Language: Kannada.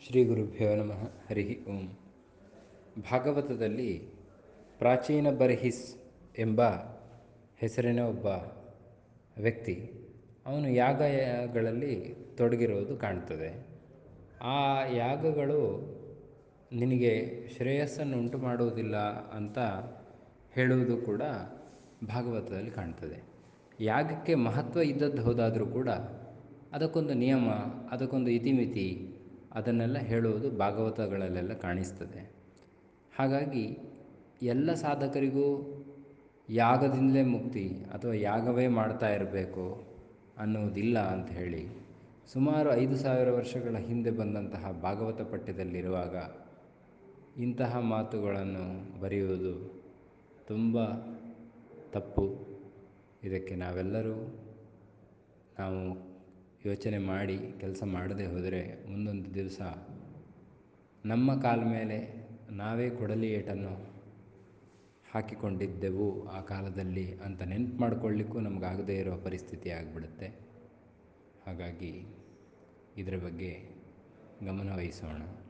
ಶ್ರೀ ಗುರುಭ್ಯೋ ನಮಃ ಹರಿ ಓಂ ಭಾಗವತದಲ್ಲಿ ಪ್ರಾಚೀನ ಬರ್ಹಿಸ್ ಎಂಬ ಹೆಸರಿನ ಒಬ್ಬ ವ್ಯಕ್ತಿ ಅವನು ಯಾಗಗಳಲ್ಲಿ ತೊಡಗಿರುವುದು ಕಾಣ್ತದೆ ಆ ಯಾಗಗಳು ನಿನಗೆ ಶ್ರೇಯಸ್ಸನ್ನು ಉಂಟು ಮಾಡುವುದಿಲ್ಲ ಅಂತ ಹೇಳುವುದು ಕೂಡ ಭಾಗವತದಲ್ಲಿ ಕಾಣ್ತದೆ ಯಾಗಕ್ಕೆ ಮಹತ್ವ ಇದ್ದದ್ದು ಹೋದಾದರೂ ಕೂಡ ಅದಕ್ಕೊಂದು ನಿಯಮ ಅದಕ್ಕೊಂದು ಇತಿಮಿತಿ ಅದನ್ನೆಲ್ಲ ಹೇಳುವುದು ಭಾಗವತಗಳಲ್ಲೆಲ್ಲ ಕಾಣಿಸ್ತದೆ ಹಾಗಾಗಿ ಎಲ್ಲ ಸಾಧಕರಿಗೂ ಯಾಗದಿಂದಲೇ ಮುಕ್ತಿ ಅಥವಾ ಯಾಗವೇ ಮಾಡ್ತಾ ಇರಬೇಕು ಅನ್ನುವುದಿಲ್ಲ ಅಂತ ಹೇಳಿ ಸುಮಾರು ಐದು ಸಾವಿರ ವರ್ಷಗಳ ಹಿಂದೆ ಬಂದಂತಹ ಭಾಗವತ ಪಠ್ಯದಲ್ಲಿರುವಾಗ ಇಂತಹ ಮಾತುಗಳನ್ನು ಬರೆಯುವುದು ತುಂಬ ತಪ್ಪು ಇದಕ್ಕೆ ನಾವೆಲ್ಲರೂ ನಾವು ಯೋಚನೆ ಮಾಡಿ ಕೆಲಸ ಮಾಡದೆ ಹೋದರೆ ಮುಂದೊಂದು ದಿವಸ ನಮ್ಮ ಕಾಲ ಮೇಲೆ ನಾವೇ ಕೊಡಲಿ ಏಟನ್ನು ಹಾಕಿಕೊಂಡಿದ್ದೆವು ಆ ಕಾಲದಲ್ಲಿ ಅಂತ ನೆನಪು ಮಾಡಿಕೊಳ್ಳಿಕ್ಕೂ ನಮಗಾಗದೇ ಇರೋ ಪರಿಸ್ಥಿತಿ ಆಗಿಬಿಡುತ್ತೆ ಹಾಗಾಗಿ ಇದರ ಬಗ್ಗೆ ಗಮನ ವಹಿಸೋಣ